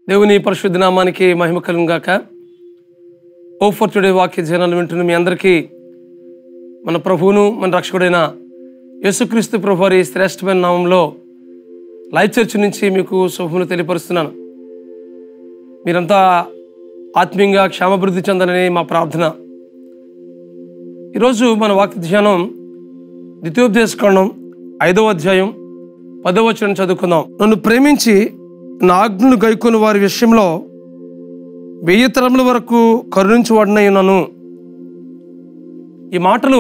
దేవుని పరిశుద్ధ నామానికి మహిమ కలుగు గాక ఓ ఫర్ టుడే వాక్య జనాలు వింటున్న మీ అందరికీ మన ప్రభువును మన రక్షకుడైన యేసుక్రీస్తు ప్రభు వారి శ్రేష్టమైన నామంలో లైవ్ చర్చ్ నుంచి మీకు శుభములు తెలియపరుస్తున్నాను మీరంతా ఆత్మీయంగా క్షేమాభివృద్ధి చెందాలని మా ప్రార్థన ఈరోజు మన వాక్య ధ్యానం ద్వితీయోపదేశకాండం ఐదవ అధ్యాయం పదవ వచనం చదువుకుందాం నన్ను ప్రేమించి నా ఆజ్ఞను గైకొని వారి విషయంలో వెయ్యి తరముల వరకు కరుణించబడినై ఉన్నాను ఈ మాటలు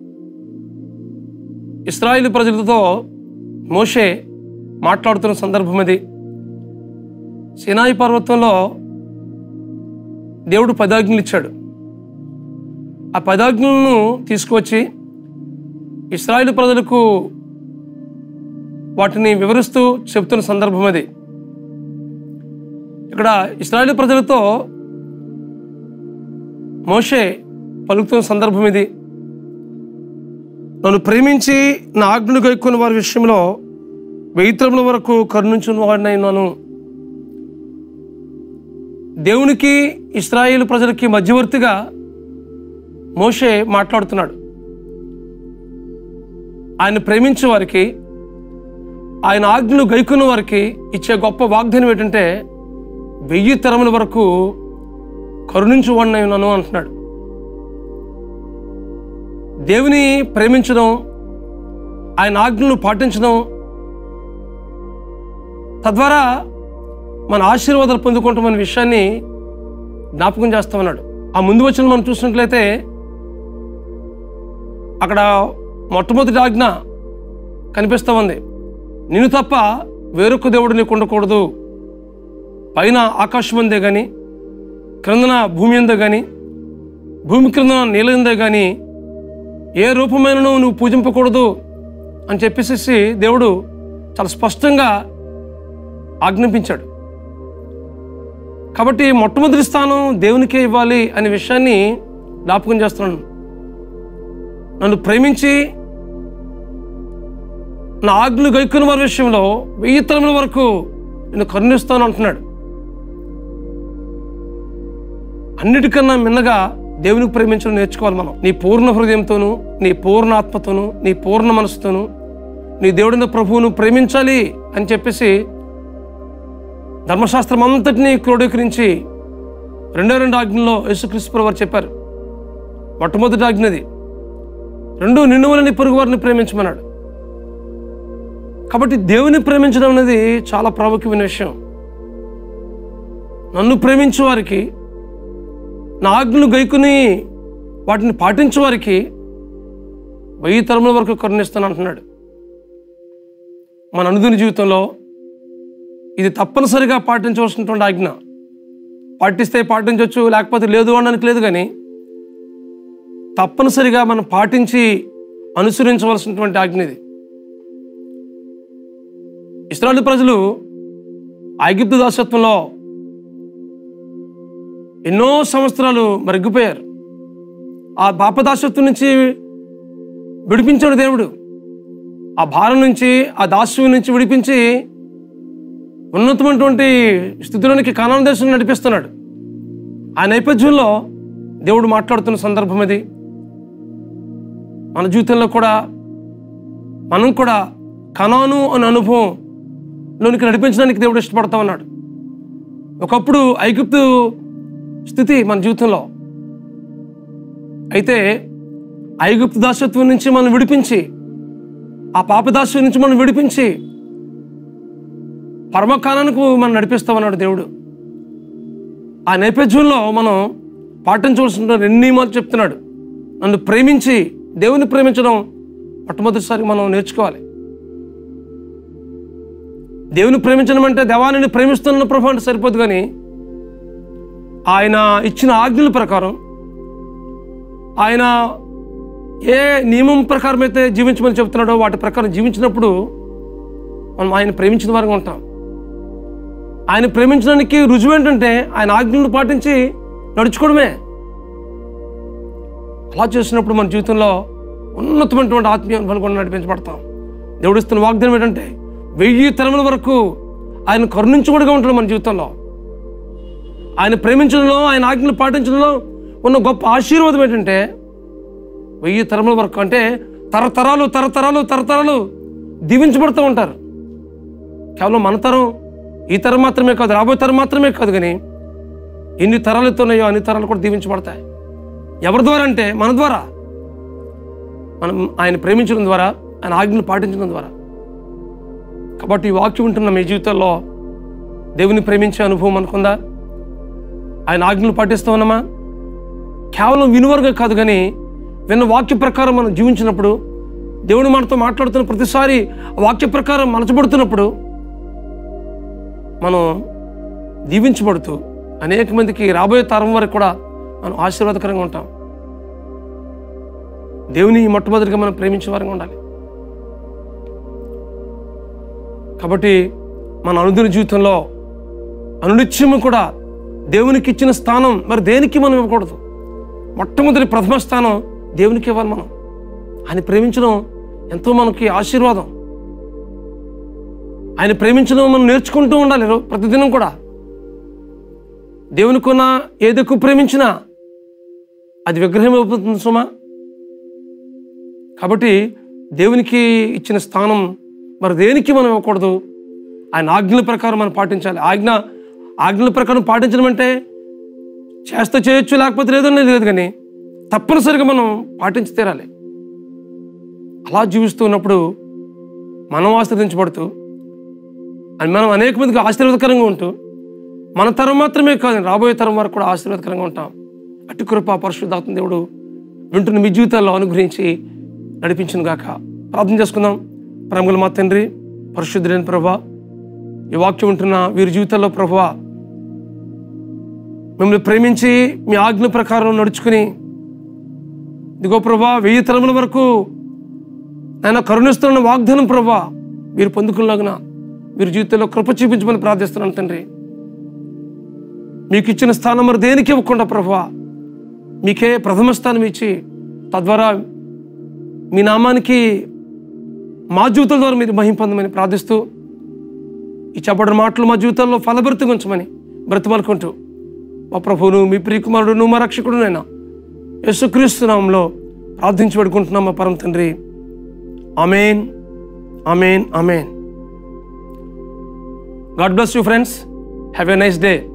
ఇస్రాయిల్ ప్రజలతో మోషే మాట్లాడుతున్న సందర్భం ఇది సినాయి పర్వతంలో దేవుడు పదాజ్ఞలు ఇచ్చాడు ఆ పదాజ్ఞలను తీసుకువచ్చి ఇస్రాయిల్ ప్రజలకు వాటిని వివరిస్తూ చెప్తున్న సందర్భం అది ఇక్కడ ఇస్రాయేల్ ప్రజలతో మోషే పలుకుతున్న సందర్భం ఇది నన్ను ప్రేమించి నా ఆజ్ఞను గైక్కున్న వారి విషయంలో వెయిత్రముల వరకు కరుణించిన వాడినైనాను దేవునికి ఇస్రాయేల్ ప్రజలకి మధ్యవర్తిగా మోషే మాట్లాడుతున్నాడు ఆయన ప్రేమించే వారికి ఆయన ఆజ్ఞలు గైకున్న వారికి ఇచ్చే గొప్ప వాగ్దానం ఏంటంటే వెయ్యి తరముల వరకు కరుణించువాడినై ఉన్నాను అంటున్నాడు దేవుని ప్రేమించడం ఆయన ఆజ్ఞలను పాటించడం తద్వారా మన ఆశీర్వాదాలు పొందుకుంటామనే విషయాన్ని జ్ఞాపకం చేస్తామన్నాడు ఆ ముందు వచ్చిన మనం చూసినట్లయితే అక్కడ మొట్టమొదటి ఆజ్ఞ కనిపిస్తూ ఉంది నిన్ను తప్ప వేరొక దేవుడు నీకు ఉండకూడదు పైన ఆకాశం అందే కానీ క్రిందన భూమి అందే కానీ భూమి క్రిందన నీళ్ళ అందే కానీ ఏ రూపమైనను నువ్వు పూజింపకూడదు అని చెప్పేసి దేవుడు చాలా స్పష్టంగా ఆజ్ఞాపించాడు కాబట్టి మొట్టమొదటి స్థానం దేవునికే ఇవ్వాలి అనే విషయాన్ని జ్ఞాపకం చేస్తున్నాను నన్ను ప్రేమించి నా ఆజ్ఞలు గైకున్న వారి విషయంలో వెయ్యి తరముల వరకు నేను కరుణిస్తాను అంటున్నాడు అన్నిటికన్నా మిన్నగా దేవునికి ప్రేమించడం నేర్చుకోవాలి మనం నీ పూర్ణ హృదయంతోనూ నీ పూర్ణ ఆత్మతోనూ నీ పూర్ణ మనసుతోనూ నీ దేవుడిన ప్రభువును ప్రేమించాలి అని చెప్పేసి ధర్మశాస్త్రం అంతటినీ క్రోడీకరించి రెండో రెండు ఆజ్ఞల్లో యేసుక్రీస్తు వారు చెప్పారు మొట్టమొదటి ఆజ్ఞది రెండు నిన్ను వలని పొరుగు వారిని ప్రేమించమన్నాడు కాబట్టి దేవుని ప్రేమించడం అనేది చాలా ప్రాముఖ్యమైన విషయం నన్ను ప్రేమించే వారికి నా ఆజ్ఞలు గైకుని వాటిని పాటించే వారికి వెయ్యి తరముల వరకు కరుణిస్తాను అంటున్నాడు మన అనుదిన జీవితంలో ఇది తప్పనిసరిగా పాటించవలసినటువంటి ఆజ్ఞ పాటిస్తే పాటించవచ్చు లేకపోతే లేదు అనడానికి లేదు కానీ తప్పనిసరిగా మనం పాటించి అనుసరించవలసినటువంటి ఆజ్ఞ ఇది ఇస్రాయల్ ప్రజలు ఐగిప్తు దాసత్వంలో ఎన్నో సంవత్సరాలు మరిగిపోయారు ఆ పాపదాసత్వం నుంచి విడిపించాడు దేవుడు ఆ భారం నుంచి ఆ దాస్యం నుంచి విడిపించి ఉన్నతమైనటువంటి స్థితిలోనికి కానాన దేశం నడిపిస్తున్నాడు ఆ నేపథ్యంలో దేవుడు మాట్లాడుతున్న సందర్భం ఇది మన జీవితంలో కూడా మనం కూడా కనాను అనే అనుభవం లోనికి నడిపించడానికి దేవుడు ఇష్టపడతా ఉన్నాడు ఒకప్పుడు ఐగుప్తు స్థితి మన జీవితంలో అయితే ఐగుప్తు దాసత్వం నుంచి మనం విడిపించి ఆ పాపదాస్యం నుంచి మనం విడిపించి పరమకాలానికి మనం నడిపిస్తామన్నాడు దేవుడు ఆ నేపథ్యంలో మనం పాటించవలసిన రెండు నియమాలు చెప్తున్నాడు నన్ను ప్రేమించి దేవుని ప్రేమించడం మొట్టమొదటిసారి మనం నేర్చుకోవాలి దేవుని ప్రేమించడం అంటే దేవాన్ని ప్రేమిస్తున్న ప్రభు అంటే సరిపోదు కానీ ఆయన ఇచ్చిన ఆజ్ఞల ప్రకారం ఆయన ఏ నియమం ప్రకారం అయితే జీవించమని చెప్తున్నాడో వాటి ప్రకారం జీవించినప్పుడు మనం ఆయన ప్రేమించిన వారిగా ఉంటాం ఆయన ప్రేమించడానికి రుజువు ఏంటంటే ఆయన ఆజ్ఞలను పాటించి నడుచుకోవడమే అలా చేసినప్పుడు మన జీవితంలో ఉన్నతమైనటువంటి ఆత్మీయ అనుభవాలు కూడా నడిపించబడతాం దేవుడు ఇస్తున్న వాగ్దానం ఏంటంటే వెయ్యి తరముల వరకు ఆయన కరుణించుకుడిగా ఉంటాడు మన జీవితంలో ఆయన ప్రేమించడంలో ఆయన ఆజ్ఞలు పాటించడంలో ఉన్న గొప్ప ఆశీర్వాదం ఏంటంటే వెయ్యి తరముల వరకు అంటే తరతరాలు తరతరాలు తరతరాలు దీవించబడుతూ ఉంటారు కేవలం మన తరం ఈ తరం మాత్రమే కాదు రాబోయే తరం మాత్రమే కాదు కానీ ఎన్ని తరాలతో ఉన్నాయో అన్ని తరాలు కూడా దీవించబడతాయి ఎవరి ద్వారా అంటే మన ద్వారా మనం ఆయన ప్రేమించడం ద్వారా ఆయన ఆజ్ఞలు పాటించడం ద్వారా కాబట్టి ఈ వాక్యం ఉంటున్న మీ జీవితంలో దేవుని ప్రేమించే అనుభవం అనుకుందా ఆయన ఆజ్ఞలు పాటిస్తూ ఉన్నామా కేవలం వినువరుగా కాదు కానీ విన్న వాక్య ప్రకారం మనం జీవించినప్పుడు దేవుడు మనతో మాట్లాడుతున్న ప్రతిసారి ఆ వాక్య ప్రకారం మలచబడుతున్నప్పుడు మనం దీవించబడుతూ అనేక మందికి రాబోయే తరం వరకు కూడా మనం ఆశీర్వాదకరంగా ఉంటాం దేవుని మొట్టమొదటిగా మనం ప్రేమించే వారంగా ఉండాలి కాబట్టి మన అనుదిన జీవితంలో అనునిత్యము కూడా దేవునికి ఇచ్చిన స్థానం మరి దేనికి మనం ఇవ్వకూడదు మొట్టమొదటి ప్రథమ స్థానం దేవునికి ఇవ్వాలి మనం ఆయన ప్రేమించడం ఎంతో మనకి ఆశీర్వాదం ఆయన ప్రేమించడం మనం నేర్చుకుంటూ ఉండాలి రో- ప్రతిదినం కూడా దేవునికి ఉన్న ఏది ఎక్కువ ప్రేమించినా అది విగ్రహం అయిపోతుంది సుమా కాబట్టి దేవునికి ఇచ్చిన స్థానం మరి దేనికి మనం ఇవ్వకూడదు ఆయన ఆజ్ఞల ప్రకారం మనం పాటించాలి ఆజ్ఞ ఆజ్ఞల ప్రకారం పాటించడం అంటే చేస్తే చేయొచ్చు లేకపోతే లేదని లేదు కానీ తప్పనిసరిగా మనం పాటించి తీరాలి అలా జీవిస్తూ ఉన్నప్పుడు మనం ఆశ్రదించబడుతూ అని మనం అనేక మందికి ఆశీర్వాదకరంగా ఉంటూ మన తరం మాత్రమే కాదు రాబోయే తరం వరకు కూడా ఆశీర్వాదకరంగా ఉంటాం అటు కృప పరిశుద్ధాత్మ దేవుడు వింటున్న మీ జీవితాల్లో అనుగ్రహించి నడిపించిన గాక ప్రార్థన చేసుకుందాం ప్రేమగల మా తండ్రి పరిశుద్ధుడైన ప్రభా ఈ వాక్యం ఉంటున్న వీరి జీవితాల్లో ప్రభా మిమ్మల్ని ప్రేమించి మీ ఆజ్ఞ ప్రకారం నడుచుకుని ఇదిగో ప్రభా వెయ్యి తరముల వరకు ఆయన కరుణిస్తున్న వాగ్దానం ప్రభా మీరు పొందుకునేలాగున మీరు జీవితంలో కృప చూపించమని ప్రార్థిస్తున్నాను తండ్రి మీకు ఇచ్చిన స్థానం మరి దేనికి ఇవ్వకుండా ప్రభా మీకే ప్రథమ స్థానం ఇచ్చి తద్వారా మీ నామానికి మా జీవితం ద్వారా మీరు మహిం పొందమని ప్రార్థిస్తూ ఈ చెప్పబడిన మాటలు మా జీవితంలో ఫలభరితంగా ఉంచమని బ్రతిమలుకుంటూ మా ప్రభువును మీ ప్రియకుమారుడును మా రక్షకుడు నైనా యేసుక్రీస్తు నామంలో ప్రార్థించి పెడుకుంటున్నాం మా పరమ తండ్రి amen amen amen God bless you friends have a nice day